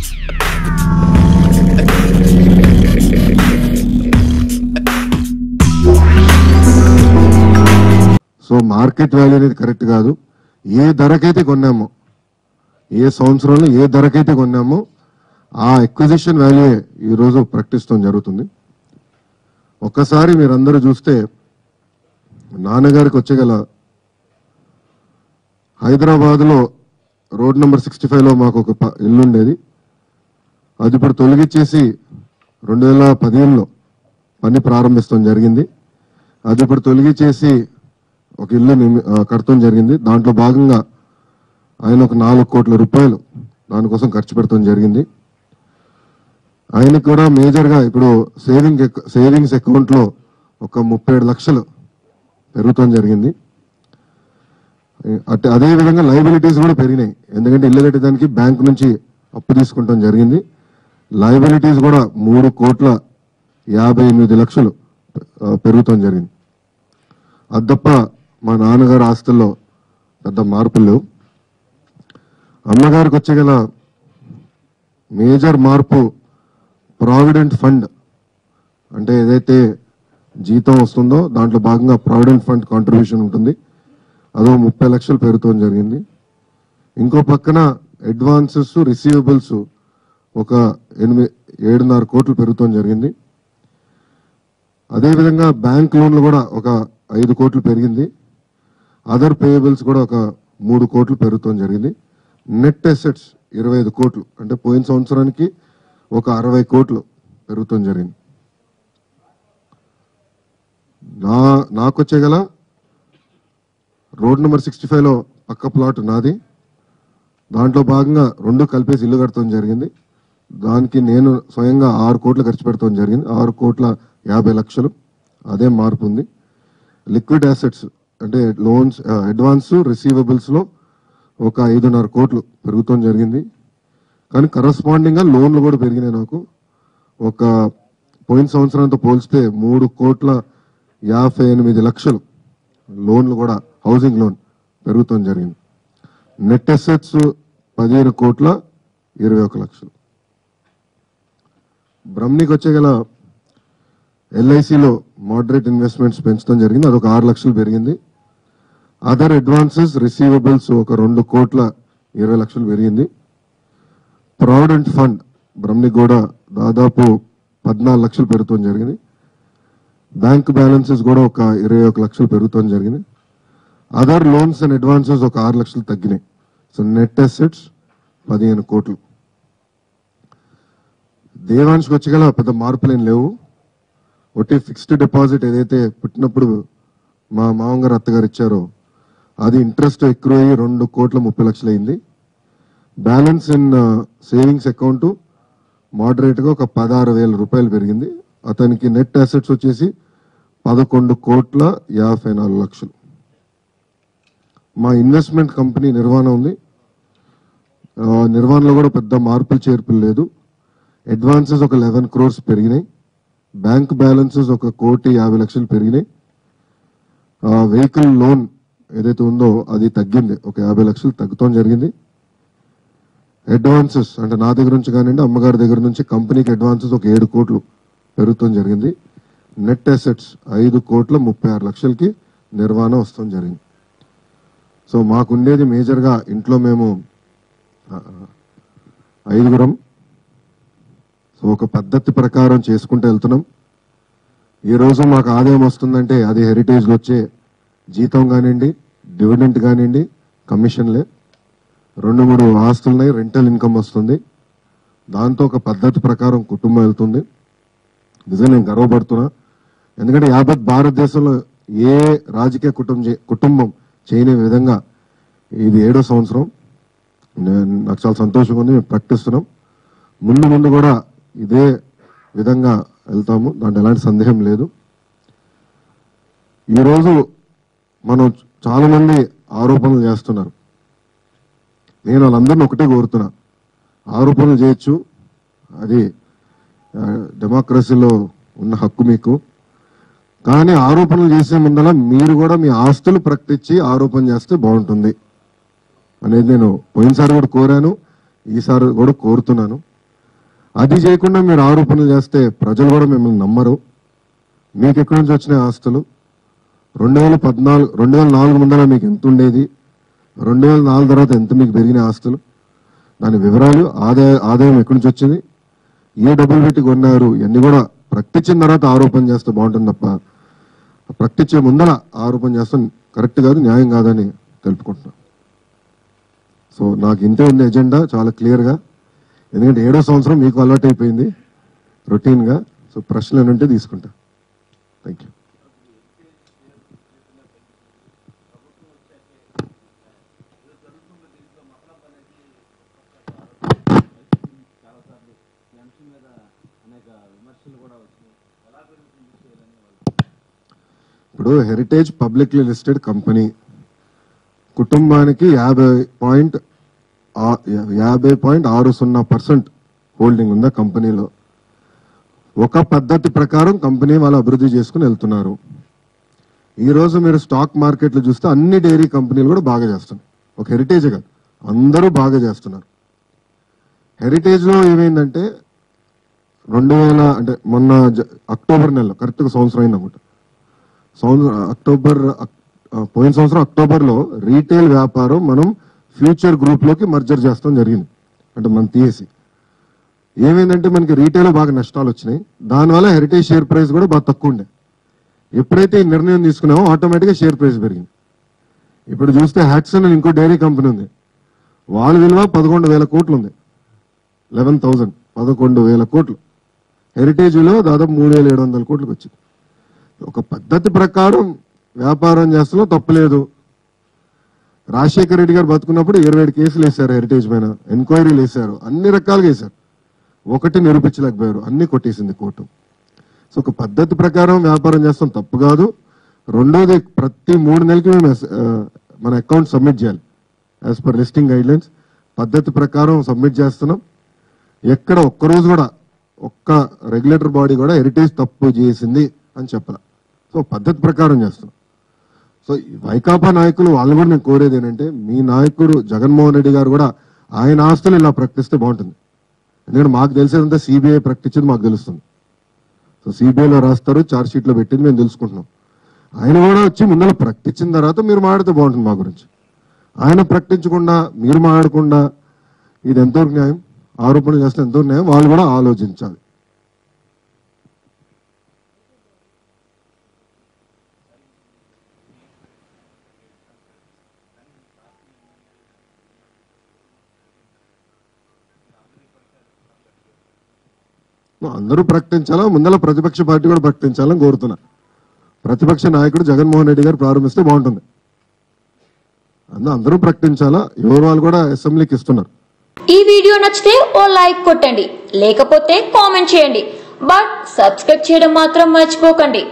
so market value అనేది correct కాదు ఏ ధరకైతే కొన్నామో ఏ సంవత్సరంలో ఏ ధరకైతే కొన్నామో ఆ ఎక్విజిషన్ వాల్యూ ఈరోజు ప్రకటిస్తాం జరుగుతుంది ఒక్కసారి మీరందరూ చూస్తే నాన్నగారికి వచ్చేగల హైదరాబాద్లో రోడ్ నెంబర్ సిక్స్టీ ఫైవ్లో మాకు ఒక ప- ఇల్లు ఉండేది అది ఇప్పుడు తొలగించేసి రెండు వేల పదిహేనులో పని ప్రారంభిస్తాం జరిగింది అది ఇప్పుడు తొలగించేసి ఒక ఇల్లు నిర్మి- ఆ, కడతాం జరిగింది దాంట్లో భాగంగా ఆయన ఒక నాలుగు కోట్ల రూపాయలు దానికోసం ఖర్చు పెడతాం జరిగింది ఆయనకు కూడా మేజర్గా ఇప్పుడు సేవింగ్ ఎక్- సేవింగ్స్ అకౌంట్లో ఒక ముప్పై ఏడు లక్షలు పెరుగుతాం జరిగింది అట్ అదే విధంగా లైబిలిటీస్ కూడా పెరిగినాయి ఎందుకంటే ఇల్లు కట్టేదానికి బ్యాంక్ నుంచి అప్పు తీసుకుంటాం జరిగింది లైబిలిటీస్ కూడా మూడు కోట్ల యాభై ఎనిమిది లక్షలు ఆ, పెరుగుతాం జరిగింది అది తప్ప మా నాన్నగారు ఆస్తుల్లో పెద్ద మార్పులు లేవు అమ్మగారికి వచ్చే గల మేజర్ మార్పు ప్రావిడెంట్ ఫండ్ అంటే ఏదైతే జీతం వస్తుందో దాంట్లో భాగంగా ప్రావిడెంట్ ఫండ్ కాంట్రిబ్యూషన్ ఉంటుంది అదో ముప్పై లక్షలు పెరుగుతాం జరిగింది ఇంకో పక్కన అడ్వాన్సెస్ రిసీవబుల్స్ ఒక ఎనిమిది ఏడున్నర కోట్లు పెరుగుతాం జరిగింది అదేవిధంగా బ్యాంక్ లోన్లు కూడా ఒక ఐదు కోట్లు పెరిగింది అదర్ పేయబుల్స్ కూడా ఒక మూడు కోట్లు పెరుగుతాం జరిగింది నెట్ అసెట్స్ ఇరవై ఐదు కోట్లు అంటే పోయిన సంవత్సరానికి ఒక అరవై కోట్లు పెరుగుతాం జరిగింది నా నాకు వచ్చే గల రోడ్ నెంబర్ సిక్స్టీ ఫైవ్లో పక్క ప్లాట్ నాది దాంట్లో భాగంగా రెండు కలిపేసి ఇల్లు కడతాం జరిగింది దానికి నేను స్వయంగా ఆరు కోట్లు ఖర్చు పెడతాం జరిగింది ఆరు కోట్ల యాభై లక్షలు అదే మార్పు ఉంది లిక్విడ్ అసెట్స్ అంటే లోన్స్ అడ్వాన్స్ రిసీవబుల్స్లో ఒక ఐదున్నర కోట్లు పెరుగుతాం జరిగింది కానీ కరస్పాండింగ్గా లోన్లు కూడా పెరిగినాయి నాకు ఒక పోయిన సంవత్సరంతో పోల్చితే మూడు కోట్ల యాభై ఎనిమిది లక్షలు లోన్లు కూడా హౌసింగ్ లోన్ పెరుగుతాం జరిగింది నెట్ అసెట్స్ పదిహేను కోట్ల ఇరవై ఒక లక్షలు బ్రహ్మనికి వచ్చే గల ఎల్ఐసిలో మోడరేట్ ఇన్వెస్ట్మెంట్స్ పెంచడం జరిగింది అదొక ఆరు లక్షలు పెరిగింది అదర్ అడ్వాన్సెస్ రిసీవబుల్స్ ఒక రెండు కోట్ల ఇరవై లక్షలు పెరిగింది ప్రావిడెంట్ ఫండ్ బ్రహ్మనికి కూడా దాదాపు పద్నాలుగు లక్షలు పెరుగుతాం జరిగింది బ్యాంక్ బ్యాలెన్సెస్ కూడా ఒక ఇరవై ఒక లక్షలు పెరుగుతాం జరిగింది అదర్ లోన్స్ అండ్ అడ్వాన్సెస్ ఒక ఆరు లక్షలు తగ్గినాయి సో నెట్ అసెట్స్ పదిహేను కోట్లు దేవాంశ్కి వచ్చగల పెద్ద మార్పులు ఏం లేవు ఒకటి ఫిక్స్డ్ డిపాజిట్ ఏదైతే పుట్టినప్పుడు మా మామగారు అత్తగారు ఇచ్చారో అది ఇంట్రెస్ట్ ఎక్కువ అయ్యి రెండు కోట్ల ముప్పై లక్షలు అయింది బ్యాలెన్స్ ఇన్ సేవింగ్స్ అకౌంట్ మోడరేట్గా ఒక పదహారు వేల రూపాయలు పెరిగింది అతనికి నెట్ అసెట్స్ వచ్చేసి పదకొండు కోట్ల యాభై నాలుగు లక్షలు మా ఇన్వెస్ట్మెంట్ కంపెనీ నిర్వహణ ఉంది ఆ, నిర్వహణలో కూడా పెద్ద మార్పులు చేర్పులు లేదు అడ్వాన్సెస్ ఒక లెవెన్ క్రోర్స్ పెరిగినాయి బ్యాంక్ బ్యాలెన్సెస్ ఒక కోటి యాభై లక్షలు పెరిగినాయి వెహికల్ లోన్ ఏదైతే ఉందో అది తగ్గింది ఒక యాభై లక్షలు తగ్గుతాం జరిగింది అడ్వాన్సెస్ అంటే నా దగ్గర నుంచి కానివ్వండి అమ్మగారి దగ్గర నుంచి కంపెనీకి అడ్వాన్సెస్ ఒక ఏడు కోట్లు పెరుగుతాం జరిగింది నెట్ అసెట్స్ ఐదు కోట్ల ముప్పై ఆరు లక్షలకి నిర్వహణ వస్తాం జరిగింది సో మాకుండేది మేజర్గా ఇంట్లో మేము ఆ, ఐదుగురం సో ఒక పద్ధతి ప్రకారం చేసుకుంటూ వెళ్తున్నాం ఈ రోజు మాకు ఆదాయం వస్తుందంటే అది హెరిటేజ్లో వచ్చే జీతం కానివ్వండి డివిడెంట్ కానివ్వండి కమిషన్లే రెండు మూడు ఆస్తులున్నాయి రెంటల్ ఇన్కమ్ వస్తుంది దాంతో ఒక పద్ధతి ప్రకారం కుటుంబం వెళ్తుంది నిజంగా నేను గర్వపడుతున్నా ఎందుకంటే యావత్ భారతదేశంలో ఏ రాజకీయ కుటుంబం చే- కుటుంబం చేయని విధంగా ఇది ఏడో సంవత్సరం నేను నాకు చాలా సంతోషంగా ఉంది మేము ప్రకటిస్తున్నాం ముందు ముందు కూడా ఇదే విధంగా వెళ్తాము దాంట్లో ఎలాంటి సందేహం లేదు ఈరోజు మనం చాలా మంది ఆరోపణలు చేస్తున్నారు నేను వాళ్ళందరినీ ఒకటే కోరుతున్నా ఆరోపణలు చేయొచ్చు అది ఆ, డెమోక్రసీలో ఉన్న హక్కు మీకు కానీ ఆరోపణలు చేసే ముందల మీరు కూడా మీ ఆస్తులు ప్రకటించి ఆరోపణ చేస్తే బాగుంటుంది అనేది నేను పోయినసారి కూడా కోరాను ఈసారి కూడా కోరుతున్నాను అది చేయకుండా మీరు ఆరోపణలు చేస్తే ప్రజలు కూడా మిమ్మల్ని నమ్మరు మీకు ఎక్కడి నుంచి వచ్చినాయి ఆస్తులు రెండు వేల పద్నాలుగు రెండు వేల నాలుగు ముందర మీకు ఎంత ఉండేది రెండు వేల నాలుగు తర్వాత ఎంత మీకు పెరిగిన ఆస్తులు దాని వివరాలు ఆదాయ ఆదాయం ఎక్కడి నుంచి వచ్చింది ఏ డబ్బులు పెట్టి కొన్నారు ఇవన్నీ కూడా ప్రకటించిన తర్వాత ఆరోపణ చేస్తే బాగుంటుంది తప్ప ప్రకటించే ముందర ఆరోపణ చేస్తాం కరెక్ట్ కాదు న్యాయం కాదని తెలుపుకుంటున్నాం సో నాకు ఇంతే ఉంది ఎజెండా చాలా క్లియర్గా ఎందుకంటే ఏడో సంవత్సరం మీకు అలవాటు అయిపోయింది రొటీన్గా సో ప్రశ్నలు ఏమైనా ఉంటే తీసుకుంటా థ్యాంక్ యూ చాలాసార్లు ఈ అంశం మీద అనేక విమర్శలు కూడా వచ్చినాయి ఎలా పెరుగుతుంది చేయాలని వాళ్ళు ఇప్పుడు హెరిటేజ్ పబ్లిక్లీ లిస్టెడ్ కంపెనీ కుటుంబానికి యాభై పాయింట్ ఆ- యాభై పాయింట్ ఆరు సున్నా పర్సెంట్ హోల్డింగ్ ఉందా కంపెనీలో ఒక పద్ధతి ప్రకారం కంపెనీ వాళ్ళు అభివృద్ధి చేసుకుని వెళ్తున్నారు ఈ రోజు మీరు స్టాక్ మార్కెట్లు చూస్తే అన్ని డైరీ కంపెనీలు కూడా బాగా చేస్తున్నాయి ఒక హెరిటేజ్ కాదు అందరూ బాగా చేస్తున్నారు హెరిటేజ్ లో ఏమైందంటే రెండు వేల అంటే మొన్న జ- అక్టోబర్ నెలలో కరెక్ట్గా సంవత్సరం అయింది అనుకుంటా సంవత్సరం అక్టోబర్ అక్- ఆ, పోయిన సంవత్సరం అక్టోబర్ లో రీటైల్ వ్యాపారం మనం ఫ్యూచర్ గ్రూప్ లోకి మర్జర్ చేస్తాం జరిగింది అంటే మనం తీసేసి ఏమైందంటే మనకి రీటైల్ బాగా నష్టాలు వచ్చినాయి దానివల్ల హెరిటేజ్ షేర్ ప్రైస్ కూడా బాగా తక్కువ ఉండే ఎప్పుడైతే ఈ నిర్ణయం తీసుకున్నామో ఆటోమేటిక్గా షేర్ ప్రైస్ పెరిగింది ఇప్పుడు చూస్తే హ్యాక్సన్ అని ఇంకో డైరీ కంపెనీ ఉంది వాళ్ళ విలువ పదకొండు వేల కోట్లు ఉంది లెవెన్ థౌసండ్ పదకొండు వేల కోట్లు హెరిటేజ్లో దాదాపు మూడు వేల ఏడు వందల కోట్లకు వచ్చింది ఒక పద్ధతి ప్రకారం వ్యాపారం చేస్తున్నాం తప్పులేదు రాజశేఖర రెడ్డి గారు బతుకున్నప్పుడు ఇరవై ఏడు కేసులు వేశారు హెరిటేజ్ పైన ఎంక్వైరీలు వేశారు అన్ని రకాలుగా వేశారు ఒకటి నిరూపించలేకపోయారు అన్ని కొట్టేసింది కోర్టు సో ఒక పద్ధతి ప్రకారం వ్యాపారం చేస్తాం తప్పు కాదు రెండోది ప్రతి మూడు నెలలకి మేము ఎస్- ఆ, మన అకౌంట్ సబ్మిట్ చేయాలి as per listing guidelines పద్ధతి ప్రకారం సబ్మిట్ చేస్తున్నాం ఎక్కడ ఒక్కరోజు కూడా ఒక్క రెగ్యులేటర్ బాడీ కూడా హెరిటేజ్ తప్పు చేసింది అని చెప్పాల సో పద్ధతి ప్రకారం చేస్తున్నాం సో ఈ వైకాపా నాయకులు వాళ్ళు కూడా నేను కోరేది ఏంటంటే మీ నాయకుడు జగన్మోహన్ రెడ్డి గారు కూడా ఆయన ఆస్తులు ఇలా ప్రకటిస్తే బాగుంటుంది ఎందుకంటే మాకు తెలిసేదంతా సిబిఐ ప్రకటించింది మాకు తెలుస్తుంది సో సిబిఐలో రాస్తారు చార్జ్ షీట్ లో పెట్టింది మేము తెలుసుకుంటున్నాం ఆయన కూడా వచ్చి ముందర ప్రకటించిన తర్వాత మీరు మాట్లాడితే బాగుంటుంది మా గురించి ఆయన ప్రకటించకుండా మీరు మాట్లాడకుండా ఇది ఎంతవరకు న్యాయం ఆరోపణలు చేస్తే ఎంతవరకు న్యాయం వాళ్ళు కూడా ఆలోచించాలి అందరూ ప్రకటించాలా ముందర ప్రతిపక్ష పార్టీ కూడా ప్రకటించాలని కోరుతున్నా ప్రతిపక్ష నాయకుడు జగన్మోహన్ రెడ్డి గారు ప్రారంభిస్తే బాగుంటుంది అందు అందరూ ప్రకటించాలా ఎవరు వాళ్ళు కూడా అసెంబ్లీకి ఇస్తున్నారు ఈ వీడియో నచ్చితే ఓ లైక్ కొట్టండి లేకపోతే కామెంట్ చేయండి బట్ సబ్స్క్రైబ్ చేయడం మాత్రం మర్చిపోకండి